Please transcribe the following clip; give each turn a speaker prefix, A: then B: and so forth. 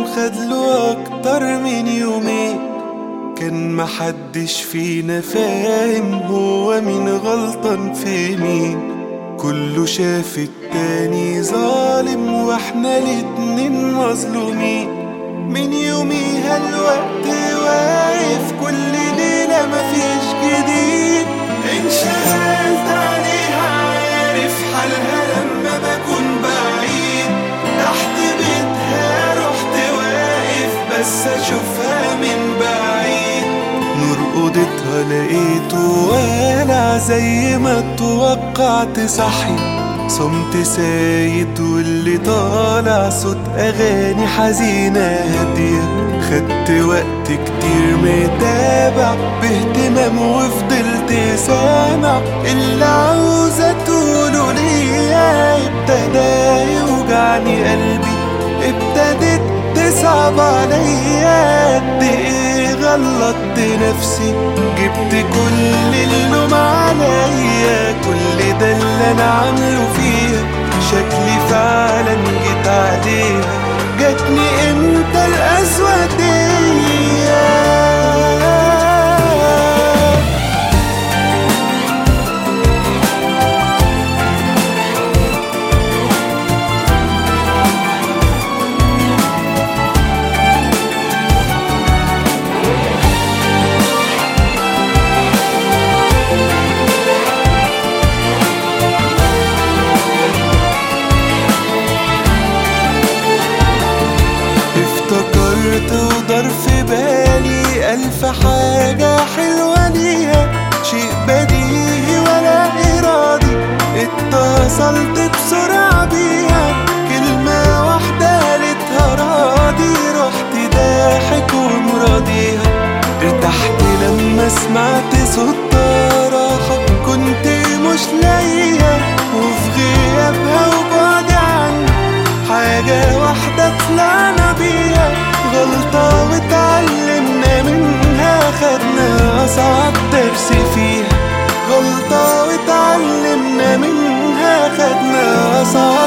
A: خدله أكتر من يومين كان محدش فينا فاهم هو مين غلطان في مين كله شاف التاني ظالم واحنا الاتنين مظلومين من يوميها الوقت واقف كل ليلة مفيش جديد انشغلت عليها عارف حالها لما بكون بعيد تحت بيتها رحت واقف بس اشوفها من بعيد نور اوضتها لقيته والع زي ما توقعت صحي صمت سايد واللي طالع صوت اغاني حزينة هادية خدت وقت كتير متابع باهتمام وفضلت سامع اللي عاوزة تقوله ليا ابتدى يوجعني قلبي ابتدت تصعب عليا قد ايه غلطت نفسي جبت كل اللوم عليا كل ده اللي انا عامله فيها شكلي فعلا جيت عليها جاتني امتى القسوة دي افتكرت ودار في بالي ألف حاجة حلوة ليها شيء بديهي ولا إرادي اتصلت بسرعة بيها كلمة واحدة قالتها راضي رحت ضاحك ومراضيها ارتحت لما سمعت صوت راحة كنت مش لاقيها وفي غيابها وبعدي عني حاجة واحدة طلعنا بيها غلطة واتعلمنا منها خدنا أصعب درس فيها غلطة واتعلمنا منها خدنا أصعب